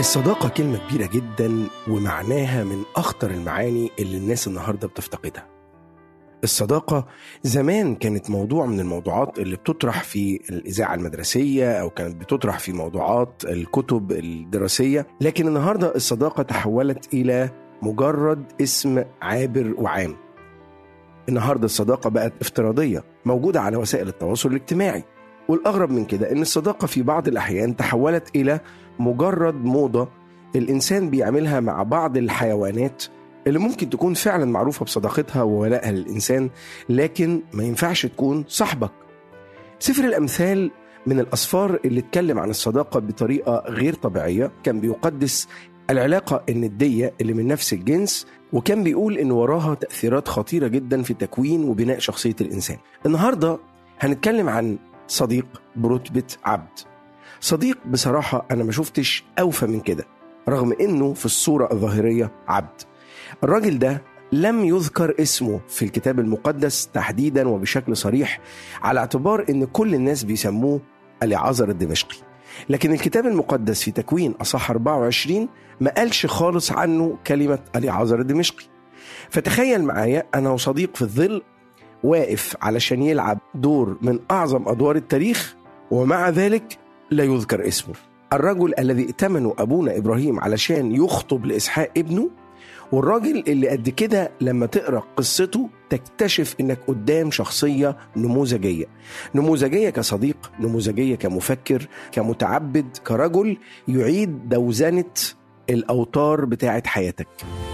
الصداقة كلمة كبيرة جدا ومعناها من أخطر المعاني اللي الناس النهاردة بتفتقدها الصداقة زمان كانت موضوع من الموضوعات اللي بتطرح في الإذاعة المدرسية أو كانت بتطرح في موضوعات الكتب الدراسية لكن النهاردة الصداقة تحولت إلى مجرد اسم عابر وعام النهاردة الصداقة بقت افتراضية موجودة على وسائل التواصل الاجتماعي والأغرب من كده إن الصداقة في بعض الأحيان تحولت إلى مجرد موضة الإنسان بيعملها مع بعض الحيوانات اللي ممكن تكون فعلا معروفة بصداقتها وولائها للإنسان لكن ما ينفعش تكون صاحبك سفر الأمثال من الأسفار اللي اتكلم عن الصداقة بطريقة غير طبيعية كان بيقدس العلاقة الندية اللي من نفس الجنس وكان بيقول إن وراها تأثيرات خطيرة جدا في تكوين وبناء شخصية الإنسان النهاردة هنتكلم عن صديق برتبة عبد صديق بصراحة أنا ما شفتش أوفى من كده رغم إنه في الصورة الظاهرية عبد الراجل ده لم يذكر اسمه في الكتاب المقدس تحديدا وبشكل صريح على اعتبار ان كل الناس بيسموه اليعازر الدمشقي لكن الكتاب المقدس في تكوين اصح 24 ما قالش خالص عنه كلمه اليعازر الدمشقي فتخيل معايا انا وصديق في الظل واقف علشان يلعب دور من اعظم ادوار التاريخ ومع ذلك لا يذكر اسمه الرجل الذي ائتمنه ابونا ابراهيم علشان يخطب لاسحاق ابنه والراجل اللي قد كده لما تقرا قصته تكتشف انك قدام شخصيه نموذجيه نموذجيه كصديق نموذجيه كمفكر كمتعبد كرجل يعيد دوزنه الاوتار بتاعه حياتك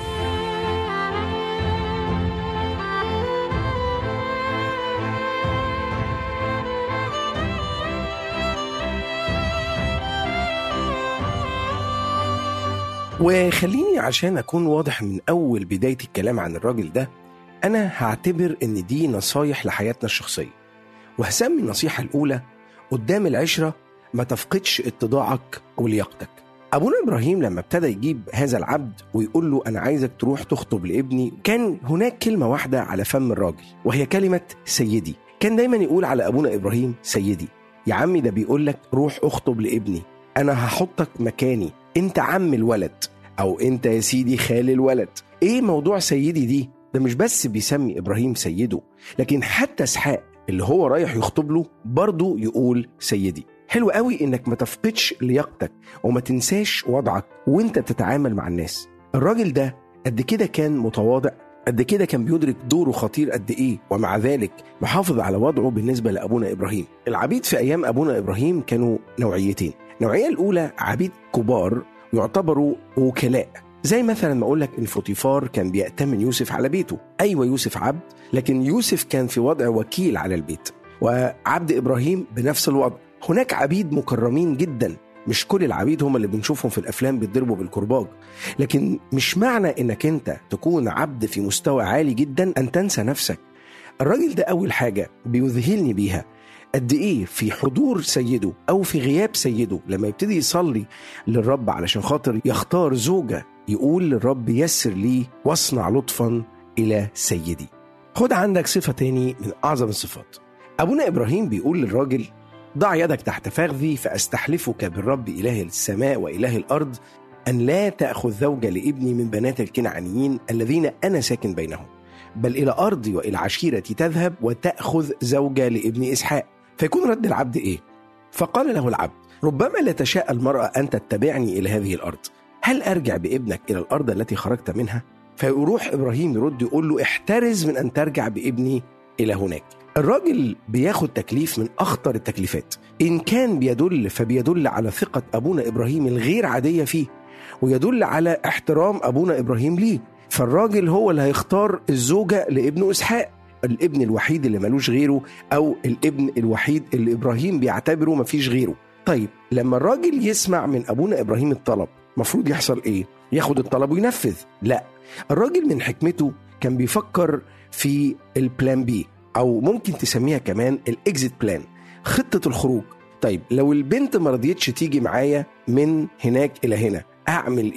وخليني عشان أكون واضح من أول بداية الكلام عن الراجل ده أنا هعتبر إن دي نصايح لحياتنا الشخصية وهسمي النصيحة الأولى قدام العشرة ما تفقدش اتضاعك ولياقتك أبونا إبراهيم لما ابتدى يجيب هذا العبد ويقول له أنا عايزك تروح تخطب لابني كان هناك كلمة واحدة على فم الراجل وهي كلمة سيدي كان دايما يقول على أبونا إبراهيم سيدي يا عمي ده بيقول لك روح اخطب لابني أنا هحطك مكاني انت عم الولد او انت يا سيدي خال الولد ايه موضوع سيدي دي ده مش بس بيسمي ابراهيم سيده لكن حتى اسحاق اللي هو رايح يخطب له برضه يقول سيدي حلو قوي انك ما تفقدش لياقتك وما تنساش وضعك وانت بتتعامل مع الناس الراجل ده قد كده كان متواضع قد كده كان بيدرك دوره خطير قد ايه ومع ذلك محافظ على وضعه بالنسبه لابونا ابراهيم العبيد في ايام ابونا ابراهيم كانوا نوعيتين النوعيه الاولى عبيد كبار يعتبروا وكلاء زي مثلا ما اقول لك ان فوتيفار كان بيأتمن يوسف على بيته ايوه يوسف عبد لكن يوسف كان في وضع وكيل على البيت وعبد ابراهيم بنفس الوضع هناك عبيد مكرمين جدا مش كل العبيد هم اللي بنشوفهم في الافلام بيتضربوا بالكرباج لكن مش معنى انك انت تكون عبد في مستوى عالي جدا ان تنسى نفسك الراجل ده اول حاجه بيذهلني بيها قد ايه في حضور سيده او في غياب سيده لما يبتدي يصلي للرب علشان خاطر يختار زوجه يقول للرب يسر لي واصنع لطفا الى سيدي خد عندك صفه تاني من اعظم الصفات ابونا ابراهيم بيقول للراجل ضع يدك تحت فخذي فاستحلفك بالرب اله السماء واله الارض ان لا تاخذ زوجه لابني من بنات الكنعانيين الذين انا ساكن بينهم بل الى ارضي والى عشيرتي تذهب وتاخذ زوجه لابن اسحاق فيكون رد العبد ايه؟ فقال له العبد: ربما لا تشاء المرأة أن تتبعني إلى هذه الأرض، هل أرجع بابنك إلى الأرض التي خرجت منها؟ فيروح إبراهيم يرد يقول له احترز من أن ترجع بابني إلى هناك. الراجل بياخد تكليف من أخطر التكليفات، إن كان بيدل فبيدل على ثقة أبونا إبراهيم الغير عادية فيه، ويدل على احترام أبونا إبراهيم ليه، فالراجل هو اللي هيختار الزوجة لابنه إسحاق الابن الوحيد اللي ملوش غيره او الابن الوحيد اللي ابراهيم بيعتبره مفيش غيره طيب لما الراجل يسمع من ابونا ابراهيم الطلب مفروض يحصل ايه ياخد الطلب وينفذ لا الراجل من حكمته كان بيفكر في البلان بي او ممكن تسميها كمان الاكزيت بلان خطه الخروج طيب لو البنت ما رضيتش تيجي معايا من هناك الى هنا اعمل ايه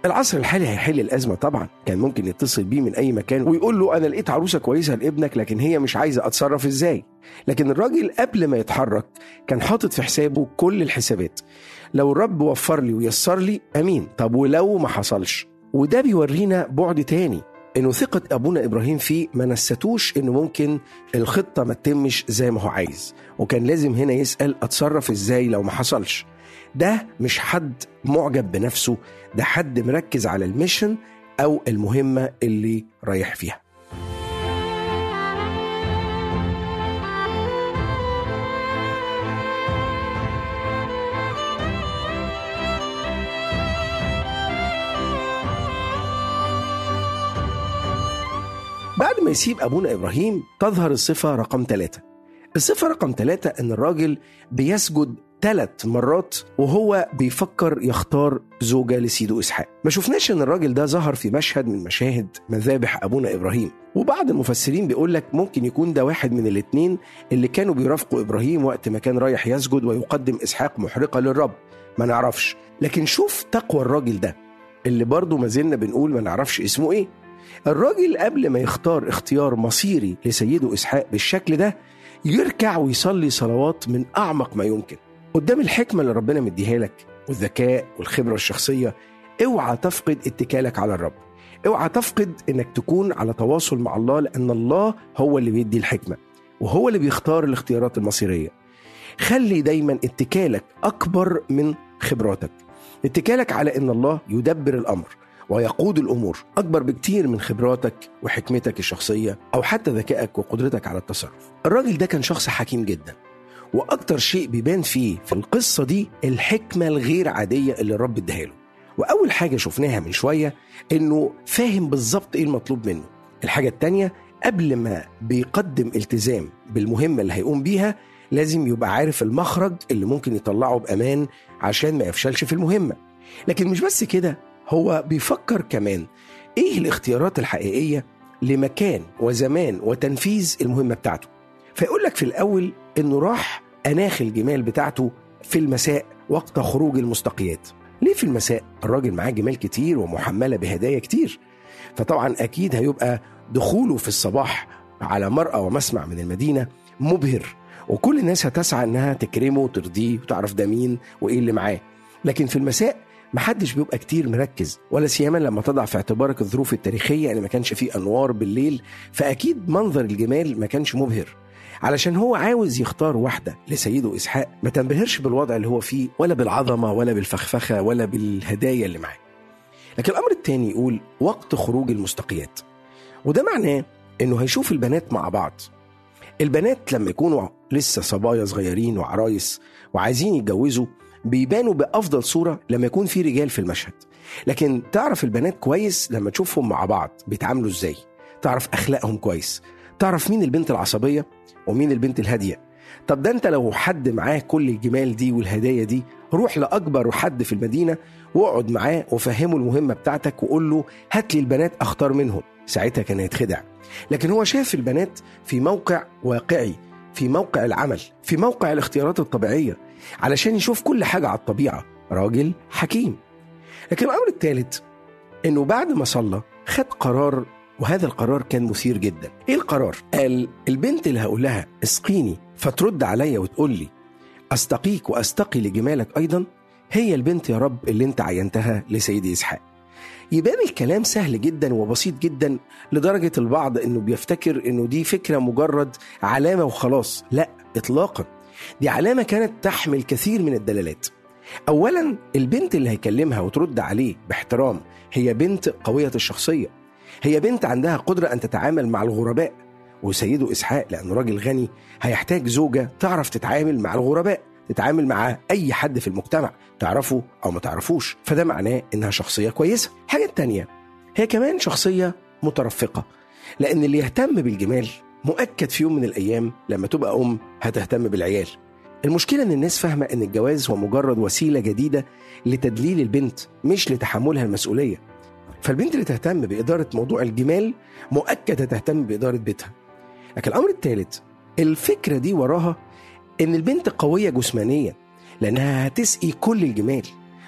العصر الحالي هيحل الازمه طبعا كان ممكن يتصل بيه من اي مكان ويقول له انا لقيت عروسه كويسه لابنك لكن هي مش عايزه اتصرف ازاي لكن الراجل قبل ما يتحرك كان حاطط في حسابه كل الحسابات لو الرب وفر لي ويسر لي امين طب ولو ما حصلش وده بيورينا بعد تاني انه ثقة ابونا ابراهيم فيه ما نستوش انه ممكن الخطة ما تتمش زي ما هو عايز وكان لازم هنا يسأل اتصرف ازاي لو ما حصلش ده مش حد معجب بنفسه ده حد مركز على الميشن او المهمة اللي رايح فيها بعد ما يسيب أبونا إبراهيم تظهر الصفة رقم ثلاثة الصفة رقم ثلاثة إن الراجل بيسجد ثلاث مرات وهو بيفكر يختار زوجة لسيده إسحاق ما شفناش إن الراجل ده ظهر في مشهد من مشاهد مذابح أبونا إبراهيم وبعض المفسرين بيقول لك ممكن يكون ده واحد من الاثنين اللي كانوا بيرافقوا إبراهيم وقت ما كان رايح يسجد ويقدم إسحاق محرقة للرب ما نعرفش لكن شوف تقوى الراجل ده اللي برضه ما زلنا بنقول ما نعرفش اسمه ايه الراجل قبل ما يختار اختيار مصيري لسيده اسحاق بالشكل ده يركع ويصلي صلوات من اعمق ما يمكن قدام الحكمه اللي ربنا مديها لك والذكاء والخبره الشخصيه اوعى تفقد اتكالك على الرب اوعى تفقد انك تكون على تواصل مع الله لان الله هو اللي بيدي الحكمه وهو اللي بيختار الاختيارات المصيريه خلي دايما اتكالك اكبر من خبراتك اتكالك على ان الله يدبر الامر ويقود الامور اكبر بكتير من خبراتك وحكمتك الشخصيه او حتى ذكائك وقدرتك على التصرف. الراجل ده كان شخص حكيم جدا واكتر شيء بيبان فيه في القصه دي الحكمه الغير عاديه اللي الرب اداها له. واول حاجه شفناها من شويه انه فاهم بالظبط ايه المطلوب منه. الحاجه الثانيه قبل ما بيقدم التزام بالمهمه اللي هيقوم بيها لازم يبقى عارف المخرج اللي ممكن يطلعه بامان عشان ما يفشلش في المهمه. لكن مش بس كده هو بيفكر كمان ايه الاختيارات الحقيقيه لمكان وزمان وتنفيذ المهمه بتاعته فيقول لك في الاول انه راح اناخ الجمال بتاعته في المساء وقت خروج المستقيات ليه في المساء الراجل معاه جمال كتير ومحمله بهدايا كتير فطبعا اكيد هيبقى دخوله في الصباح على مرأى ومسمع من المدينه مبهر وكل الناس هتسعى انها تكرمه وترضيه وتعرف ده مين وايه اللي معاه لكن في المساء محدش بيبقى كتير مركز ولا سيما لما تضع في اعتبارك الظروف التاريخية اللي ما كانش فيه أنوار بالليل فأكيد منظر الجمال ما كانش مبهر علشان هو عاوز يختار واحدة لسيده إسحاق ما تنبهرش بالوضع اللي هو فيه ولا بالعظمة ولا بالفخفخة ولا بالهدايا اللي معاه لكن الأمر الثاني يقول وقت خروج المستقيات وده معناه إنه هيشوف البنات مع بعض البنات لما يكونوا لسه صبايا صغيرين وعرايس وعايزين يتجوزوا بيبانوا بافضل صوره لما يكون في رجال في المشهد لكن تعرف البنات كويس لما تشوفهم مع بعض بيتعاملوا ازاي تعرف اخلاقهم كويس تعرف مين البنت العصبيه ومين البنت الهاديه طب ده انت لو حد معاه كل الجمال دي والهدايا دي روح لاكبر حد في المدينه واقعد معاه وفهمه المهمه بتاعتك وقول له هات لي البنات اختار منهم ساعتها كان هيتخدع لكن هو شاف البنات في موقع واقعي في موقع العمل في موقع الاختيارات الطبيعيه علشان يشوف كل حاجة على الطبيعة راجل حكيم لكن الأمر الثالث إنه بعد ما صلى خد قرار وهذا القرار كان مثير جدا إيه القرار؟ قال البنت اللي هقول لها اسقيني فترد عليا وتقول لي أستقيك وأستقي لجمالك أيضا هي البنت يا رب اللي انت عينتها لسيدي إسحاق يبان الكلام سهل جدا وبسيط جدا لدرجة البعض انه بيفتكر انه دي فكرة مجرد علامة وخلاص لا اطلاقا دي علامة كانت تحمل كثير من الدلالات أولا البنت اللي هيكلمها وترد عليه باحترام هي بنت قوية الشخصية هي بنت عندها قدرة أن تتعامل مع الغرباء وسيده إسحاق لأنه راجل غني هيحتاج زوجة تعرف تتعامل مع الغرباء تتعامل مع أي حد في المجتمع تعرفه أو ما تعرفوش فده معناه إنها شخصية كويسة الحاجة التانية هي كمان شخصية مترفقة لأن اللي يهتم بالجمال مؤكد في يوم من الأيام لما تبقى أم هتهتم بالعيال المشكلة إن الناس فاهمة إن الجواز هو مجرد وسيلة جديدة لتدليل البنت مش لتحملها المسؤولية فالبنت اللي تهتم بإدارة موضوع الجمال مؤكد هتهتم بإدارة بيتها لكن الأمر الثالث الفكرة دي وراها إن البنت قوية جسمانيا لأنها هتسقي كل الجمال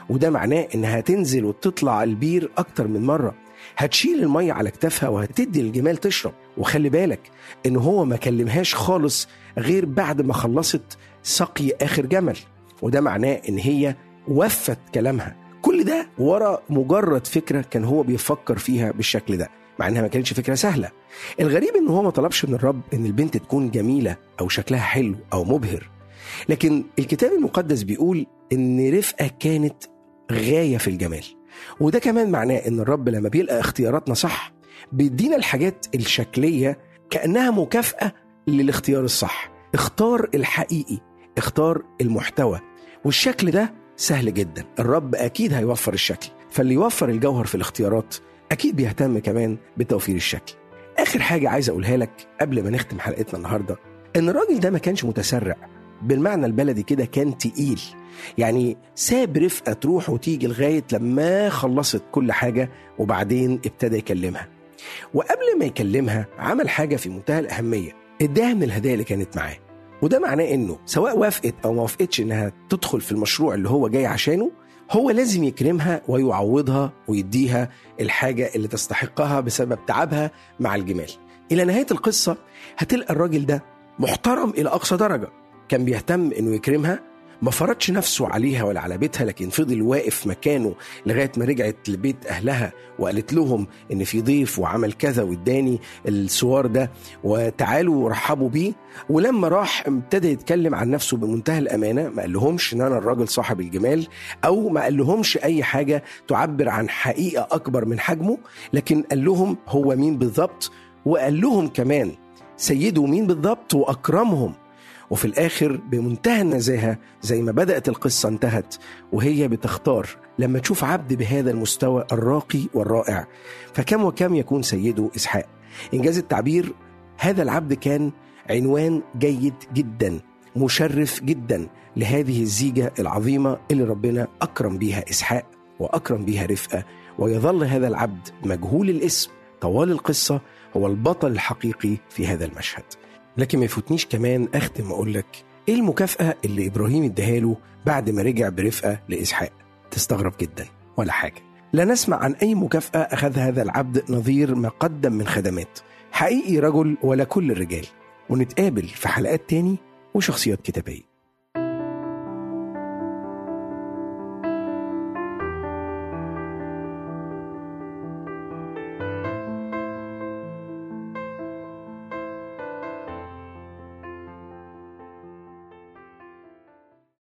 وده معناه انها هتنزل وتطلع البير اكتر من مره هتشيل الميه على كتافها وهتدي الجمال تشرب وخلي بالك ان هو ما كلمهاش خالص غير بعد ما خلصت سقي اخر جمل وده معناه ان هي وفت كلامها كل ده ورا مجرد فكره كان هو بيفكر فيها بالشكل ده مع انها ما كانتش فكره سهله الغريب ان هو ما طلبش من الرب ان البنت تكون جميله او شكلها حلو او مبهر لكن الكتاب المقدس بيقول ان رفقه كانت غايه في الجمال وده كمان معناه ان الرب لما بيلقى اختياراتنا صح بيدينا الحاجات الشكليه كانها مكافاه للاختيار الصح اختار الحقيقي اختار المحتوى والشكل ده سهل جدا الرب اكيد هيوفر الشكل فاللي يوفر الجوهر في الاختيارات اكيد بيهتم كمان بتوفير الشكل اخر حاجه عايز اقولها لك قبل ما نختم حلقتنا النهارده ان الراجل ده ما كانش متسرع بالمعنى البلدي كده كان تقيل يعني ساب رفقه تروح وتيجي لغايه لما خلصت كل حاجه وبعدين ابتدى يكلمها وقبل ما يكلمها عمل حاجه في منتهى الاهميه اداها من الهدايا اللي كانت معاه وده معناه انه سواء وافقت او ما وافقتش انها تدخل في المشروع اللي هو جاي عشانه هو لازم يكرمها ويعوضها ويديها الحاجه اللي تستحقها بسبب تعبها مع الجمال. الى نهايه القصه هتلقى الراجل ده محترم الى اقصى درجه كان بيهتم انه يكرمها ما فرضش نفسه عليها ولا على بيتها لكن فضل واقف مكانه لغايه ما رجعت لبيت اهلها وقالت لهم ان في ضيف وعمل كذا واداني السوار ده وتعالوا رحبوا بيه ولما راح ابتدى يتكلم عن نفسه بمنتهى الامانه ما قالهمش ان انا الراجل صاحب الجمال او ما قالهمش اي حاجه تعبر عن حقيقه اكبر من حجمه لكن قال لهم هو مين بالظبط وقال لهم كمان سيده مين بالظبط واكرمهم وفي الآخر بمنتهى النزاهة زي ما بدأت القصة انتهت وهي بتختار لما تشوف عبد بهذا المستوى الراقي والرائع فكم وكم يكون سيده إسحاق إنجاز التعبير هذا العبد كان عنوان جيد جدا مشرف جدا لهذه الزيجة العظيمة اللي ربنا أكرم بيها إسحاق وأكرم بيها رفقة ويظل هذا العبد مجهول الاسم طوال القصة هو البطل الحقيقي في هذا المشهد لكن ما يفوتنيش كمان اختم اقول لك ايه المكافاه اللي ابراهيم اداها له بعد ما رجع برفقه لاسحاق تستغرب جدا ولا حاجه لا نسمع عن اي مكافاه اخذ هذا العبد نظير ما قدم من خدمات حقيقي رجل ولا كل الرجال ونتقابل في حلقات تاني وشخصيات كتابيه